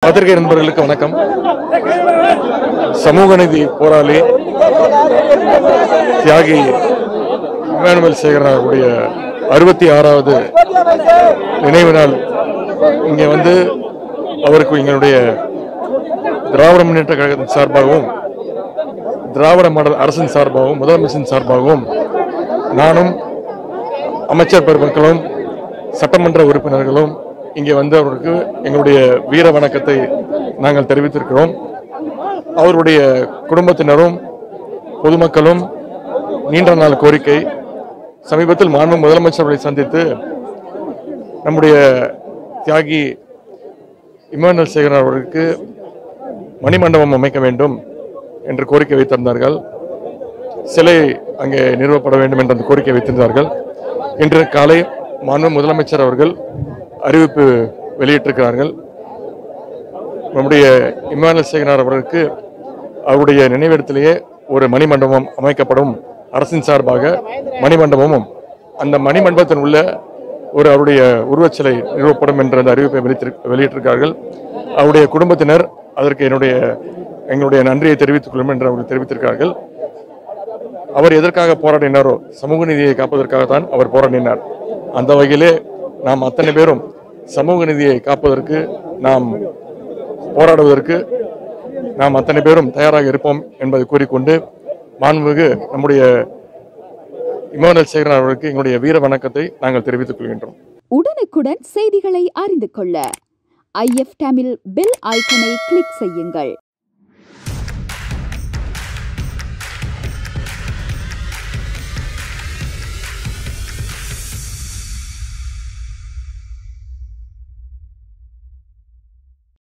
பத்திரிகை நண்பர்களுக்கு வணக்கம் சமூக நீதி போராளி தியாகி இமானுவேல் சேகரன் அவருடைய அறுபத்தி ஆறாவது நினைவு நாள் இங்கே வந்து அவருக்கு எங்களுடைய திராவிட முன்னேற்ற கழகத்தின் சார்பாகவும் திராவிட மாடல் அரசின் சார்பாகவும் முதலமைச்சரின் சார்பாகவும் நானும் அமைச்சர் பெருமக்களும் சட்டமன்ற உறுப்பினர்களும் இங்கே வந்து அவருக்கு எங்களுடைய வீர வணக்கத்தை நாங்கள் தெரிவித்திருக்கிறோம் அவருடைய குடும்பத்தினரும் பொதுமக்களும் நீண்ட நாள் கோரிக்கை சமீபத்தில் மாண்பு முதலமைச்சர்களை சந்தித்து நம்முடைய தியாகி இமானுவல் சேகரன் அவர்களுக்கு மணிமண்டபம் அமைக்க வேண்டும் என்று கோரிக்கை வைத்திருந்தார்கள் சிலை அங்கே நிறுவப்பட வேண்டும் என்ற அந்த கோரிக்கை வைத்திருந்தார்கள் இன்று காலை மாண்பு முதலமைச்சர் அவர்கள் அறிவிப்பு வெளியிட்டிருக்கிறார்கள் நம்முடைய இமானுவல் சேகரன் அவர்களுக்கு அவருடைய நினைவிடத்திலேயே ஒரு மணிமண்டபம் அமைக்கப்படும் அரசின் சார்பாக மணிமண்டபமும் அந்த மணிமண்டபத்தில் உள்ள ஒரு அவருடைய உருவச்சிலை நிறுவப்படும் என்ற அந்த அறிவிப்பை வெளியிட்டிரு வெளியிட்டிருக்கார்கள் அவருடைய குடும்பத்தினர் அதற்கு என்னுடைய எங்களுடைய நன்றியை தெரிவித்துக் கொள்ளும் என்று அவர்கள் தெரிவித்திருக்கிறார்கள் அவர் எதற்காக போராடினாரோ சமூக நீதியை காப்பதற்காகத்தான் அவர் போராடினார் அந்த வகையிலே நாம் அத்தனை பேரும் சமூக நீதியை காப்பதற்கு நாம் போராடுவதற்கு நாம் அத்தனை பேரும் தயாராக இருப்போம் என்பதை கூறிக்கொண்டு மாண்புமிகு நம்முடைய இமானுவல் சேகரன் அவர்களுக்கு எங்களுடைய வீர வணக்கத்தை நாங்கள் தெரிவித்துக் கொள்கின்றோம் உடனுக்குடன் செய்திகளை அறிந்து கொள்ள ஐஎஃப் தமிழ் பெல் ஐக்கனை கிளிக் செய்யுங்கள்